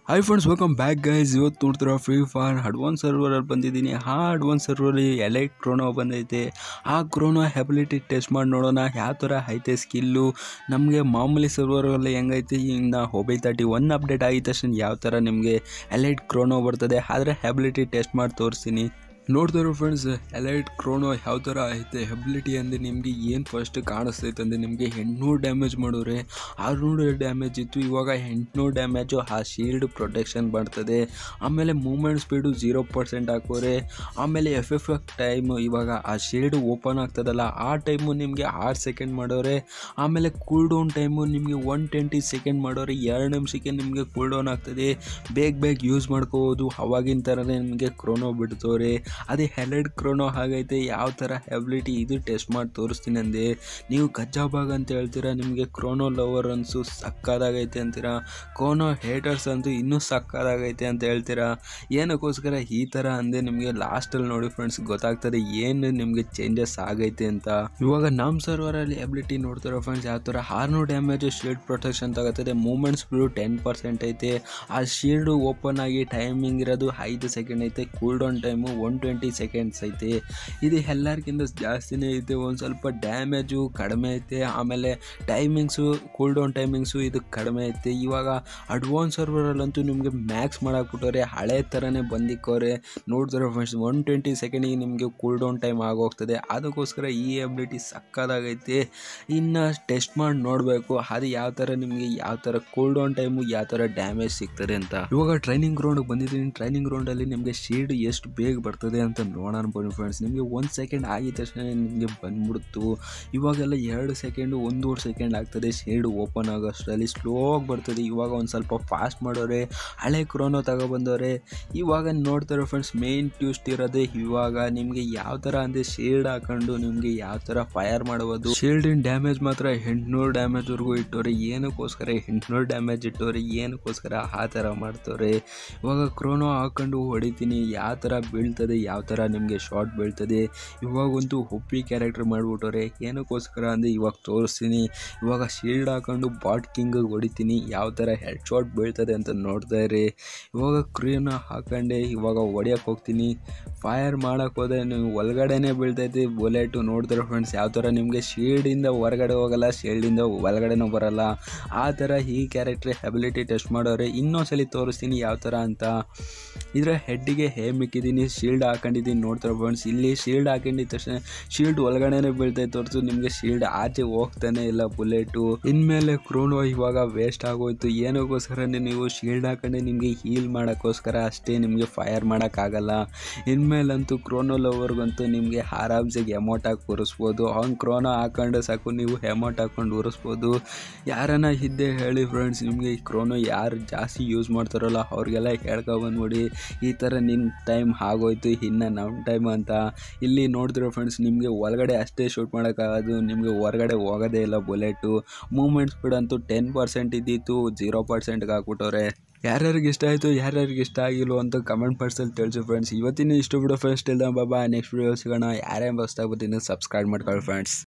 hi friends welcome back guys ಇವತ್ತು ನೋಡ್ತಿರೋ free fire advance ಸರ್ವರಲ್ಲಿ ಬಂದಿದ್ದೀನಿ ಆ ಅಡ್ವಾನ್ಸ್ ಸರ್ವರಲ್ಲಿ ಎಲೈಟ್ ಕ್ರೋನೋ ಬಂದೈತೆ ಆ ಕ್ರೋನೋ ಹೆಬಿಲಿಟಿ ಟೆಸ್ಟ್ ಮಾಡಿ ನೋಡೋಣ ಯಾವ ಥರ ಐತೆ ಸ್ಕಿಲ್ಲು ನಮಗೆ ಮಾಮೂಲಿ ಸರ್ವರಲ್ಲಿ ಹೆಂಗೈತೆ ಇನ್ನು ಹೊಬೈ ತರ್ಟಿ ಒನ್ ಅಪ್ಡೇಟ್ ಆಗಿದ ತಕ್ಷಣ ಯಾವ ಥರ ನಿಮಗೆ ಎಲೈಟ್ ಕ್ರೋನೋ ಬರ್ತದೆ ಆದರೆ ಹೆಬಿಲಿಟಿ ಟೆಸ್ಟ್ ಮಾಡಿ ತೋರಿಸ್ತೀನಿ ನೋಡ್ತಾರೋ ಫ್ರೆಂಡ್ಸ್ ಎಲೈಟ್ ಕ್ರೋನೋ ಯಾವ ಥರ ಐತೆ ಹೆಬಿಲಿಟಿ ಅಂದರೆ ನಿಮಗೆ ಏನು ಫಸ್ಟ್ ಕಾಣಿಸ್ತೈತೆ ಅಂದರೆ ನಿಮಗೆ ಎಂಟುನೂರು ಡ್ಯಾಮೇಜ್ ಮಾಡೋರೆ ಆರುನೂರು ಡ್ಯಾಮೇಜ್ ಇತ್ತು ಇವಾಗ ಎಂಟುನೂರು ಡ್ಯಾಮೇಜು ಆ ಶೀಲ್ಡ್ ಪ್ರೊಟೆಕ್ಷನ್ ಬರ್ತದೆ ಆಮೇಲೆ ಮೂಮೆಂಟ್ ಸ್ಪೀಡು ಜೀರೋ ಪರ್ಸೆಂಟ್ ಹಾಕೋರೆ ಆಮೇಲೆ ಎಫ್ ಎಫ್ ಟೈಮ್ ಇವಾಗ ಆ ಶೀಲ್ಡ್ ಓಪನ್ ಆಗ್ತದಲ್ಲ ಆ ಟೈಮು ನಿಮಗೆ ಆರು ಸೆಕೆಂಡ್ ಮಾಡೋರೆ ಆಮೇಲೆ ಕೂಲ್ ಡೌನ್ ಟೈಮು ನಿಮಗೆ ಒನ್ ಟ್ವೆಂಟಿ ಸೆಕೆಂಡ್ ಮಾಡೋರೆ ಎರಡು ನಿಮಿಷಕ್ಕೆ ನಿಮಗೆ ಕೂಲ್ ಡೌನ್ ಆಗ್ತದೆ ಬೇಗ ಬೇಗ ಯೂಸ್ ಮಾಡ್ಕೋಬೋದು ಅವಾಗಿನ ಥರನೇ ನಿಮಗೆ ಕ್ರೋನೋ ಬಿಡ್ತವ್ರೆ ಅದೇ ಹೆಲೆಡ್ ಕ್ರೋನೋ ಹಾಗೈತೆ ಯಾವ ಥರ ಎಬಿಲಿಟಿ ಇದು ಟೆಸ್ಟ್ ಮಾಡಿ ತೋರಿಸ್ತೀನಿ ಅಂದೆ ನೀವು ಗಜ್ಜಾಬಾಗ್ ಅಂತ ಹೇಳ್ತೀರಾ ನಿಮಗೆ ಕ್ರೋನೋ ಲವರ್ ಅನ್ಸು ಸಕ್ಕದಾಗೈತೆ ಅಂತೀರಾ ಕ್ರೋನೋ ಹೇಟರ್ಸ್ ಅಂತೂ ಇನ್ನೂ ಸಕ್ಕದಾಗೈತೆ ಅಂತ ಹೇಳ್ತೀರಾ ಏನಕ್ಕೋಸ್ಕರ ಈ ಥರ ಅಂದೆ ನಿಮಗೆ ಲಾಸ್ಟಲ್ಲಿ ನೋಡಿ ಫ್ರೆಂಡ್ಸ್ ಗೊತ್ತಾಗ್ತದೆ ಏನು ನಿಮಗೆ ಚೇಂಜಸ್ ಆಗೈತೆ ಅಂತ ಇವಾಗ ನಮ್ಮ ಸರ್ವರಲ್ಲಿ ಎಬಿಲಿಟಿ ನೋಡ್ತಿರೋ ಫ್ರೆಂಡ್ಸ್ ಯಾವ ಥರ ಆರ್ನೂರು ಡ್ಯಾಮೇಜು ಶೀಲ್ಡ್ ಪ್ರೊಟೆಕ್ಷನ್ ತಗೋತದೆ ಮೂಮೆಂಟ್ಸ್ ಬಿಡು ಟೆನ್ ಪರ್ಸೆಂಟ್ ಐತೆ ಆ ಶೀಲ್ಡು ಓಪನ್ ಆಗಿ ಟೈಮಿಂಗ್ ಇರೋದು ಐದು ಸೆಕೆಂಡ್ ಐತೆ cool down time one twenty seconds ಐತೆ ಇದು ಎಲ್ಲರಿಗಿಂತ ಜಾಸ್ತಿನೇ ಐತೆ ಒಂದು ಸ್ವಲ್ಪ ಡ್ಯಾಮೇಜು ಕಡಿಮೆ ಐತೆ ಆಮೇಲೆ ಟೈಮಿಂಗ್ಸು ಕೂಲ್ ಡೌನ್ ಟೈಮಿಂಗ್ಸು ಇದು ಕಡಿಮೆ ಐತೆ ಇವಾಗ ಅಡ್ವಾನ್ಸ್ ಸರ್ವರಲ್ಲಂತೂ ನಿಮಗೆ ಮ್ಯಾಕ್ಸ್ ಮಾಡಾಕ್ಬಿಟ್ಟವ್ರೆ ಹಳೆ ಥರನೇ ಬಂದಿಕ್ಕವ್ರೆ ನೋಡ್ತಾರೆ ಫ್ರೆಂಡ್ಸ್ ಒನ್ ಟ್ವೆಂಟಿ ಸೆಕೆಂಡಿಗೆ ನಿಮಗೆ ಕೂಲ್ ಡೌನ್ ಟೈಮ್ ಆಗೋಗ್ತದೆ ಅದಕ್ಕೋಸ್ಕರ ಈ ಎಬಿಲಿಟಿ ಸಕ್ಕದಾಗೈತೆ ಇನ್ನು ಟೆಸ್ಟ್ ಮಾಡಿ ನೋಡಬೇಕು ಅದು ಯಾವ ಥರ ನಿಮಗೆ ಯಾವ ಥರ ಕೂಲ್ ಡೌನ್ ಟೈಮು ಯಾವ ಥರ ಡ್ಯಾಮೇಜ್ ಸಿಗ್ತದೆ ಅಂತ ಇವಾಗ ಟ್ರೈನಿಂಗ್ ಗ್ರೌಂಡ್ಗೆ ಬಂದಿದ್ದೀನಿ ಟ್ರೈನಿಂಗ್ ಗ್ರೌಂಡಲ್ಲಿ ನಿಮಗೆ ಶೀಲ್ಡ್ ಎಷ್ಟು ಬೇಗ ಬರ್ತದೆ ಅಂತ ನೋಡೋಣ ಬನ್ನಿ ಫ್ರೆಂಡ್ಸ್ ನಿಮಗೆ ಒಂದು ಸೆಕೆಂಡ್ ಆಗಿದ ತಕ್ಷಣ ನಿಮಗೆ ಬಂದ್ಬಿಡ್ತು ಇವಾಗೆಲ್ಲ ಎರಡು ಸೆಕೆಂಡು ಒಂದೂವರೆ ಸೆಕೆಂಡ್ ಆಗ್ತದೆ ಶೇಡ್ ಓಪನ್ ಆಗೋಷ್ಟರಲ್ಲಿ ಸ್ಲೋ ಆಗಿ ಬರ್ತದೆ ಇವಾಗ ಒಂದು ಸ್ವಲ್ಪ ಫಾಸ್ಟ್ ಮಾಡೋರೆ ಹಳೆ ಕ್ರೋನೋ ತಗೊಬಂದವ್ರೆ ಇವಾಗ ನೋಡ್ತಾರೆ ಫ್ರೆಂಡ್ಸ್ ಮೇನ್ ಟ್ಯೂಸ್ಟ್ ಇರೋದೇ ಇವಾಗ ನಿಮಗೆ ಯಾವ ಥರ ಅಂದರೆ ಶೇಡ್ ಹಾಕೊಂಡು ನಿಮಗೆ ಯಾವ ಥರ ಫೈರ್ ಮಾಡ್ಬೋದು ಶೀಲ್ಡಿನ ಡ್ಯಾಮೇಜ್ ಮಾತ್ರ ಎಂಟುನೂರು ಡ್ಯಾಮೇಜ್ವರೆಗೂ ಇಟ್ಟವ್ರೆ ಏನಕ್ಕೋಸ್ಕರ ಎಂಟುನೂರು ಡ್ಯಾಮೇಜ್ ಇಟ್ಟವ್ರೆ ಏನಕ್ಕೋಸ್ಕರ ಆ ಥರ ಮಾಡ್ತವ್ರೆ ಇವಾಗ ಕ್ರೋನೋ ಹಾಕೊಂಡು ಹೊಡಿತೀನಿ ಯಾವ ಥರ ಬೀಳ್ತದೆ ಯಾವ ಥರ ನಿಮಗೆ ಶಾರ್ಟ್ ಬೀಳ್ತದೆ ಇವಾಗಂತೂ ಒಪ್ಪಿ ಕ್ಯಾರೆಕ್ಟರ್ ಮಾಡಿಬಿಟ್ಟವ್ರೆ ಏನಕ್ಕೋಸ್ಕರ ಅಂದರೆ ಇವಾಗ ತೋರಿಸ್ತೀನಿ ಇವಾಗ ಶೀಲ್ಡ್ ಹಾಕೊಂಡು ಬಾಟ್ ಕಿಂಗ್ ಹೊಡಿತೀನಿ ಯಾವ ಥರ ಹೆಡ್ ಶಾಟ್ ಬೀಳ್ತದೆ ಅಂತ ನೋಡ್ತಾ ಇರಿ ಇವಾಗ ಕ್ರೀನ ಹಾಕೊಂಡೆ ಇವಾಗ ಹೊಡಿಯೋಕೆ ಹೋಗ್ತೀನಿ ಫೈರ್ ಮಾಡೋಕೆ ಹೋದರೆ ನೀವು ಒಳಗಡೆನೇ ಬೀಳ್ತೈತಿ ಬುಲೆಟು ನೋಡ್ತಾರೆ ಫ್ರೆಂಡ್ಸ್ ಯಾವ ಥರ ನಿಮಗೆ ಶೀಲ್ಡಿಂದ ಹೊರಗಡೆ ಹೋಗಲ್ಲ ಶೀಲ್ಡಿಂದ ಒಳಗಡೆನೂ ಬರಲ್ಲ ಆ ಥರ ಈ ಕ್ಯಾರೆಕ್ಟ್ರ್ ಎಬಿಲಿಟಿ ಟೆಸ್ಟ್ ಮಾಡೋರೆ ಇನ್ನೊಂದ್ಸಲಿ ತೋರಿಸ್ತೀನಿ ಯಾವ ಥರ ಅಂತ ಇದರ ಹೆಡ್ಡಿಗೆ ಹೇಮ್ ಇಕ್ಕಿದ್ದೀನಿ ಶೀಲ್ಡ್ ಹಾಕೊಂಡಿದ್ದೀನಿ ನೋಡ್ತಾರೆ ಫ್ರೆಂಡ್ಸ್ ಇಲ್ಲಿ ಶೀಲ್ಡ್ ಹಾಕೊಂಡಿದ ತಕ್ಷಣ ಶೀಲ್ಡ್ ಒಳಗಡೆನೇ ಬೀಳ್ತೈತೆ ಹೊರತು ನಿಮಗೆ ಶೀಲ್ಡ್ ಆಚೆ ಹೋಗ್ತಾನೆ ಇಲ್ಲ ಬುಲೆಟು ಇನ್ಮೇಲೆ ಕ್ರೋನೋ ಇವಾಗ ವೇಸ್ಟ್ ಆಗೋಯ್ತು ಏನಕ್ಕೋಸ್ಕರ ನೀವು ಶೀಲ್ಡ್ ಹಾಕೊಂಡೆ ನಿಮಗೆ ಹೀಲ್ ಮಾಡೋಕ್ಕೋಸ್ಕರ ಅಷ್ಟೇ ನಿಮಗೆ ಫೈರ್ ಮಾಡೋಕ್ಕಾಗಲ್ಲ ಇನ್ಮೇಲಂತೂ ಕ್ರೋನೋ ಲವರ್ಗಂತೂ ನಿಮಗೆ ಆರಾಮ್ಸಾಗಿ ಎಮೌಂಟ್ ಹಾಕಿ ಕೂರಿಸ್ಬೋದು ಅವ್ನು ಕ್ರೋನೋ ಹಾಕೊಂಡು ಸಾಕು ನೀವು ಎಮೌಂಟ್ ಹಾಕೊಂಡು ಉರಿಸ್ಬೋದು ಯಾರನ್ನ ಇದ್ದೇ ಹೇಳಿ ಫ್ರೆಂಡ್ಸ್ ನಿಮಗೆ ಈ ಕ್ರೋನೋ ಯಾರು ಜಾಸ್ತಿ ಯೂಸ್ ಮಾಡ್ತಾರಲ್ಲ ಅವ್ರಿಗೆಲ್ಲ ಹೇಳ್ಕೊಬಂದ್ಬಿಡಿ ಈ ಥರ ನಿನ್ನ ಟೈಮ್ ಆಗೋಯ್ತು ಇನ್ನು ನಮ್ಮ ಟೈಮ್ ಅಂತ ಇಲ್ಲಿ ನೋಡಿದ್ರೆ ಫ್ರೆಂಡ್ಸ್ ನಿಮಗೆ ಒಳಗಡೆ ಅಷ್ಟೇ ಶೂಟ್ ಮಾಡೋಕ್ಕಾಗೋದು ನಿಮಗೆ ಹೊರಗಡೆ ಹೋಗೋದೇ ಇಲ್ಲ ಬುಲೆಟು ಮೂಮೆಂಟ್ ಸ್ಪೀಡ್ ಅಂತೂ ಟೆನ್ ಪರ್ಸೆಂಟ್ ಇದ್ದಿತ್ತು ಜೀರೋ ಪರ್ಸೆಂಟ್ಗೆ ಹಾಕ್ಬಿಟ್ಟವ್ರೆ ಯಾರ್ಯಾರಿಗೆ ಇಷ್ಟ ಆಯಿತು ಯಾರ್ಯಾರಿಗೆ ಇಷ್ಟ ಆಗಿಲ್ಲ ಅಂತ ಕಮೆಂಟ್ ಬಾಕ್ಸಲ್ಲಿ ತಿಳಿಸು ಫ್ರೆಂಡ್ಸ್ ಇವತ್ತಿನ ಇಷ್ಟು ವಿಡಿಯೋ ಫಸ್ಟ್ ಇಲ್ಲ ಬಾಬಾ ನೆಕ್ಸ್ಟ್ ವಿಡಿಯೋ ಸಿಗೋಣ ಯಾರೇ ಹೊಸ್ದಾಗಿ ಬರ್ತೀನಿ ಸಬ್ಸ್ಕ್ರೈಬ್ ಮಾಡ್ಕೊಳ್ಳಿ ಫ್ರೆಂಡ್ಸ್